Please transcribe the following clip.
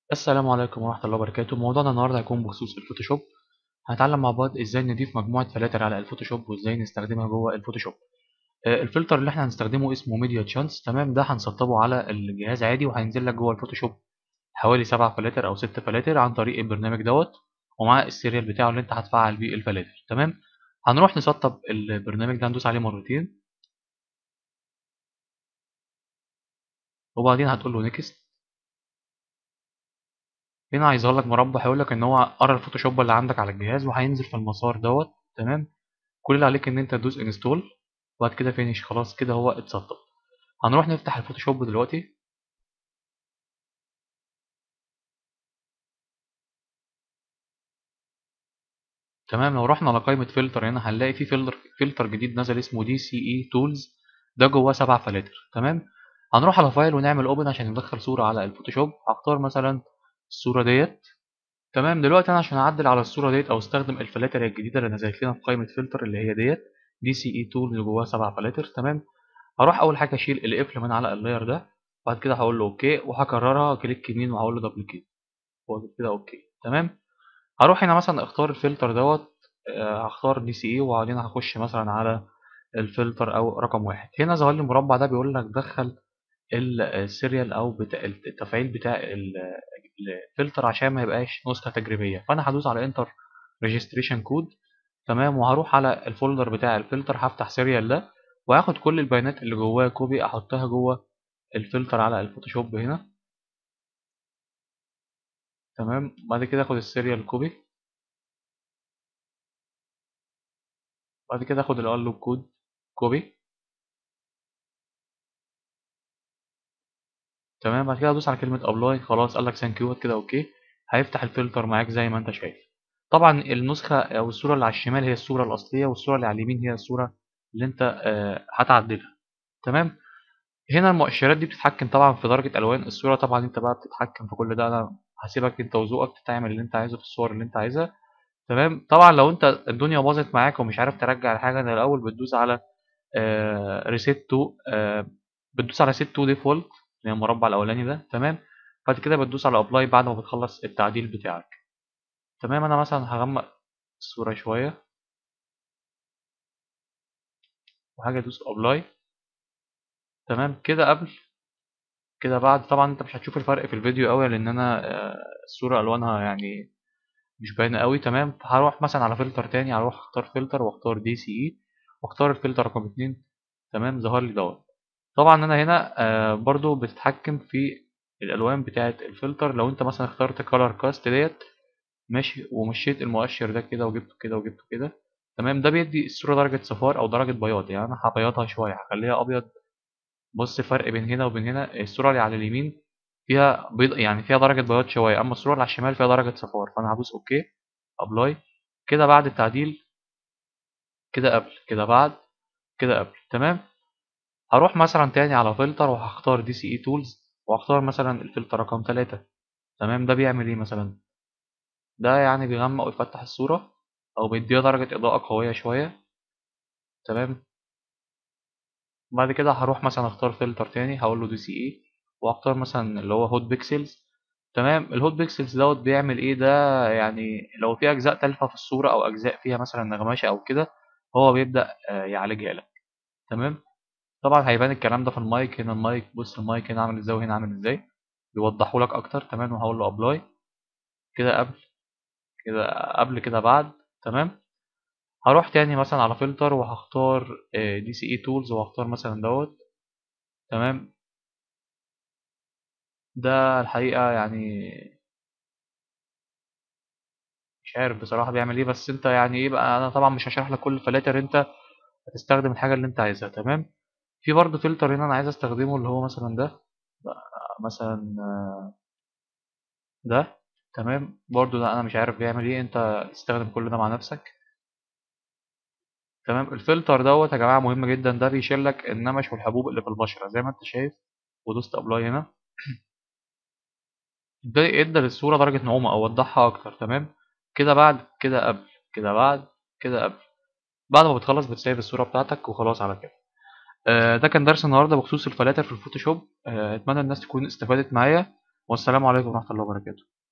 السلام عليكم ورحمة الله وبركاته موضوعنا النهاردة هيكون بخصوص الفوتوشوب هنتعلم مع بعض ازاي نضيف مجموعة فلاتر على الفوتوشوب وازاي نستخدمها جوه الفوتوشوب آه، الفلتر اللي احنا هنستخدمه اسمه ميديا تشانس تمام ده هنسطبه على الجهاز عادي وهينزل لك جوه الفوتوشوب حوالي سبع فلاتر او ست فلاتر عن طريق البرنامج دوت ومعاه السيريال بتاعه اللي انت هتفعل بيه الفلاتر تمام هنروح نسطب البرنامج ده هندوس عليه مرتين وبعدين هتقول له نيكست هنا هيظهر لك مربع هيقول لك ان هو قرا الفوتوشوب اللي عندك على الجهاز وهينزل في المسار دوت تمام كل اللي عليك ان انت تدوس انستول وبعد كده فينيش خلاص كده هو اتسطب هنروح نفتح الفوتوشوب دلوقتي تمام لو رحنا على قائمة فلتر هنا هنلاقي في فلتر فلتر جديد نزل اسمه دي سي اي تولز ده جواه سبع فلاتر تمام هنروح على فايل ونعمل اوبن عشان ندخل صورة على الفوتوشوب هختار مثلا الصورة ديت تمام دلوقتي انا عشان اعدل على الصورة ديت او استخدم الفلاتر الجديدة اللي نزلت لنا في قائمة فلتر اللي هي ديت دي سي اي تولز اللي جواها سبع فلاتر تمام هروح اول حاجة اشيل القفل من على اللاير ده بعد كده هقول له اوكي وهكررها كليك يمين وهقول له دبل كليك كده اوكي تمام هروح هنا مثلا اختار الفلتر دوت هختار دي سي اي وبعدين هخش مثلا على الفلتر او رقم واحد هنا ظهر لي المربع ده بيقول لك دخل السيريال او بتاع التفعيل بتاع الفلتر عشان ما يبقاش نسخه تجريبيه فانا هدوس على انتر ريجستريشن كود تمام وهروح على الفولدر بتاع الفلتر هفتح سيريال ده وهاخد كل البيانات اللي جواه كوبي احطها جوه الفلتر على الفوتوشوب هنا تمام بعد كده اخد السيريال كوبي بعد كده اخد الالو كود كوبي تمام بعد كده ادوس على كلمه ابلاي خلاص قال لك ثانك يو كده اوكي هيفتح الفلتر معاك زي ما انت شايف طبعا النسخه او الصوره اللي على الشمال هي الصوره الاصليه والصوره اللي على اليمين هي الصوره اللي انت آه هتعدلها تمام هنا المؤشرات دي بتتحكم طبعا في درجه الوان الصوره طبعا انت بقى بتتحكم في كل ده انا هسيبك انت وذوقك تعمل اللي انت عايزه في الصور اللي انت عايزها تمام طبعا لو انت الدنيا باظت معاك ومش عارف ترجع الحاجه انا الاول بتدوس على ريسيت تو بتدوس على سيت تو ديفولت اللي هي المربع الاولاني ده تمام بعد كده بتدوس على ابلاي بعد ما بتخلص التعديل بتاعك تمام انا مثلا هغمق الصوره شويه وهاجي ادوس ابلاي تمام كده قبل كده بعد طبعا انت مش هتشوف الفرق في الفيديو قوي لان انا الصوره الوانها يعني مش باينه قوي تمام هروح مثلا على فلتر تاني هروح اختار فلتر واختار دي سي اي واختار الفلتر رقم اتنين تمام ظهر لي دوت طبعا انا هنا آه برضو بتتحكم في الالوان بتاعه الفلتر لو انت مثلا اخترت كولر كاست ديت ماشي ومشيت المؤشر ده كده وجبته كده وجبته كده تمام ده بيدي الصوره درجه صفار او درجه بياض يعني انا هبيضها شويه هخليها ابيض بص الفرق بين هنا وبين هنا الصوره اللي على اليمين فيها بيض يعني فيها درجه بياض شويه اما الصوره اللي على الشمال فيها درجه صفار فانا هدوس اوكي ابلاي كده بعد التعديل كده قبل كده بعد كده قبل تمام هروح مثلا تاني على فلتر وهختار دي سي اي تولز وهختار مثلا الفلتر رقم ثلاثة تمام ده بيعمل ايه مثلا ده يعني بيغمق ويفتح الصورة او بيديها درجة اضاءة قوية شوية تمام بعد كده هروح مثلا اختار فلتر تاني هقول له دي سي اي واختار مثلا اللي هو هوت بيكسلز تمام الهوت بيكسلز دوت بيعمل ايه ده يعني لو في اجزاء تالفة في الصورة او اجزاء فيها مثلا نغماشة او كده هو بيبدأ يعالجها لك تمام طبعا هيبان الكلام ده في المايك هنا المايك بص المايك هنا عامل ازاي وهنا عامل ازاي بيوضحوا لك اكتر تمام وهقول له ابلاي كده قبل كده قبل كده بعد تمام هروح تاني مثلا على فلتر وهختار دي سي اي تولز وهختار مثلا دوت تمام ده الحقيقة يعني مش عارف بصراحة بيعمل ايه بس انت يعني ايه بقى انا طبعا مش هشرح لك كل الفلاتر انت هتستخدم الحاجة اللي انت عايزها تمام في برضه فلتر هنا انا عايز استخدمه اللي هو مثلا ده مثلا ده تمام برضه ده انا مش عارف بيعمل ايه انت تستخدم كل ده مع نفسك تمام الفلتر دوت يا جماعه مهم جدا ده بيشيل لك النمش والحبوب اللي في البشره زي ما انت شايف ودوست ابلاي هنا ده ادى للصوره درجه نعومه او وضحها اكتر تمام كده بعد كده قبل كده بعد كده قبل بعد ما بتخلص بتسيب الصوره بتاعتك وخلاص على كده ده كان درس النهارده بخصوص الفلاتر في الفوتوشوب اتمنى الناس تكون استفادت معايا والسلام عليكم ورحمة الله وبركاته